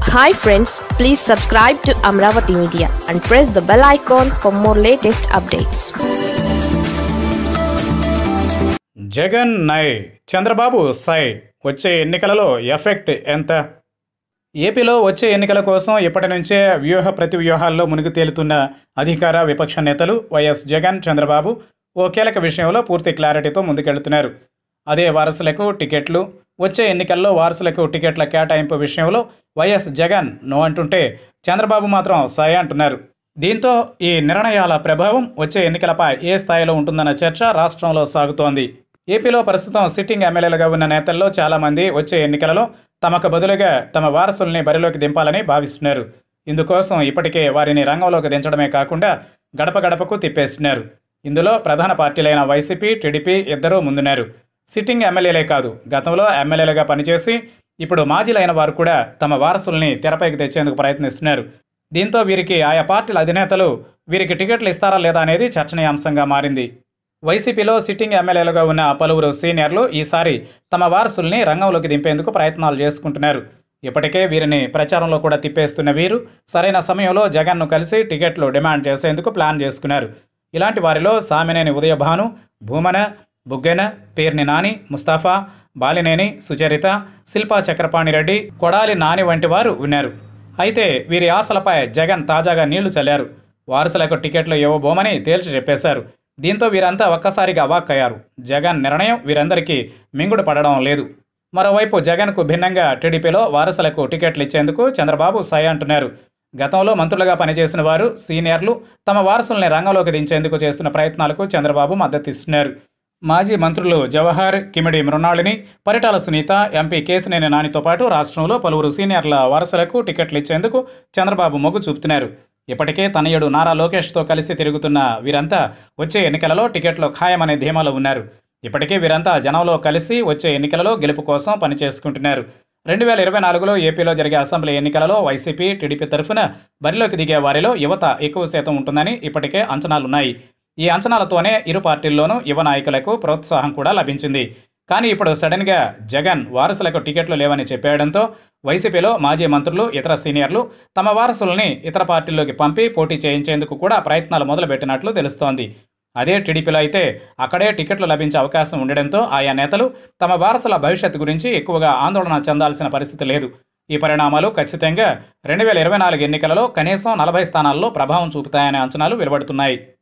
hi friends please subscribe to Amaravati media and press the bell icon for more latest updates Jagan నై చంద్రబాబు సై వచ్చే ఎన్నికలలో effect ఎంత ఏపీలో వచ్చే ఎన్నికల కోసం ఇప్పటి నుంచే వ్యూహ ప్రతి వ్యూహాల్లో మునిగి తేలుతున్న అధికార విపక్ష నేతలు వైఎస్ జగన్ చంద్రబాబు ఓ కీలక విషయంలో పూర్తి క్లారిటీతో ముందుకెళ్తున్నారు అదే వారసులకు టికెట్లు వచ్చే ఎన్నికల్లో వారసులకు టికెట్ల కేటాయింపు విషయంలో వైఎస్ జగన్ నో అంటుంటే చంద్రబాబు మాత్రం సై అంటున్నారు దీంతో ఈ నిర్ణయాల ప్రభావం వచ్చే ఎన్నికలపై ఏ స్థాయిలో ఉంటుందన్న చర్చ రాష్ట్రంలో సాగుతోంది ఏపీలో ప్రస్తుతం సిట్టింగ్ ఎమ్మెల్యేలుగా ఉన్న నేతల్లో చాలామంది వచ్చే ఎన్నికలలో తమకు బదులుగా తమ వారసుల్ని బరిలోకి దింపాలని భావిస్తున్నారు ఇందుకోసం ఇప్పటికే వారిని రంగంలోకి దించడమే కాకుండా గడప గడపకు తిప్పేస్తున్నారు ఇందులో ప్రధాన పార్టీలైన వైసీపీ టీడీపీ ఇద్దరూ ముందున్నారు సిట్టింగ్ ఎమ్మెల్యేలే కాదు గతంలో ఎమ్మెల్యేలుగా పనిచేసి ఇప్పుడు మాజీలైన వారు కూడా తమ వారసుల్ని తెరపైకి తెచ్చేందుకు ప్రయత్నిస్తున్నారు దీంతో వీరికి ఆయా పార్టీల అధినేతలు వీరికి టికెట్లు ఇస్తారా లేదా అనేది చర్చనీయాంశంగా మారింది వైసీపీలో సిట్టింగ్ ఎమ్మెల్యేలుగా ఉన్న పలువురు సీనియర్లు ఈసారి తమ వారసుల్ని రంగంలోకి దింపేందుకు ప్రయత్నాలు చేసుకుంటున్నారు ఇప్పటికే వీరిని ప్రచారంలో కూడా తిప్పేస్తున్న వీరు సరైన సమయంలో జగన్ను కలిసి టికెట్లు డిమాండ్ చేసేందుకు ప్లాన్ చేసుకున్నారు ఇలాంటి వారిలో సామినేని ఉదయభాను భూమన బుగ్గెన పేర్ని నాని ముస్తాఫా బాలినేని సుచరిత శిల్పా చక్రపాణి రెడ్డి కొడాలి నాని వంటి వారు ఉన్నారు అయితే వీరి ఆశలపై జగన్ తాజాగా నీళ్లు చల్లారు వారసులకు టికెట్లు ఇవ్వబోమని తేల్చి చెప్పేశారు దీంతో వీరంతా ఒక్కసారిగా అవాక్కయ్యారు జగన్ నిర్ణయం వీరందరికీ మింగుడు పడడం లేదు మరోవైపు జగన్కు భిన్నంగా టీడీపీలో వారసులకు టికెట్లు ఇచ్చేందుకు చంద్రబాబు సై అంటున్నారు గతంలో మంత్రులుగా పనిచేసిన వారు సీనియర్లు తమ వారసుల్ని రంగంలోకి దించేందుకు చేస్తున్న ప్రయత్నాలకు చంద్రబాబు మద్దతిస్తున్నారు మాజీ మంత్రులు జవహర్ కిమిడి మృణాళిని పరిటాల సునీత ఎంపీ కేసినేని నానితో పాటు రాష్ట్రంలో పలువురు సీనియర్ల వారసులకు టికెట్లు ఇచ్చేందుకు చంద్రబాబు మొగ్గు చూపుతున్నారు ఇప్పటికే తనయుడు నారా లోకేష్తో కలిసి తిరుగుతున్న వీరంతా వచ్చే ఎన్నికలలో టికెట్లు ఖాయమనే ధీమాలో ఉన్నారు ఇప్పటికే వీరంతా జనంలో కలిసి వచ్చే ఎన్నికలలో గెలుపు కోసం పనిచేసుకుంటున్నారు రెండు వేల ఇరవై నాలుగులో ఏపీలో జరిగే అసెంబ్లీ ఎన్నికలలో వైసీపీ టీడీపీ తరఫున బరిలోకి దిగే వారిలో యువత ఎక్కువ శాతం ఉంటుందని ఇప్పటికే అంచనాలున్నాయి ఈ అంచనాలతోనే ఇరు పార్టీల్లోనూ యువ నాయకులకు ప్రోత్సాహం కూడా లభించింది కానీ ఇప్పుడు సడన్గా జగన్ వారసులకు టికెట్లు లేవని చెప్పేయడంతో వైసీపీలో మాజీ మంత్రులు ఇతర సీనియర్లు తమ వారసుల్ని ఇతర పార్టీల్లోకి పంపి పోటీ చేయించేందుకు కూడా ప్రయత్నాలు మొదలుపెట్టినట్లు తెలుస్తోంది అదే టీడీపీలో అయితే అక్కడే టికెట్లు లభించే అవకాశం ఉండడంతో ఆయా నేతలు తమ వారసుల భవిష్యత్తు గురించి ఎక్కువగా ఆందోళన చెందాల్సిన పరిస్థితి లేదు ఈ పరిణామాలు ఖచ్చితంగా రెండు వేల ఇరవై నాలుగు ఎన్నికలలో కనీసం నలభై స్థానాల్లో ప్రభావం చూపుతాయనే అంచనాలు వెలువడుతున్నాయి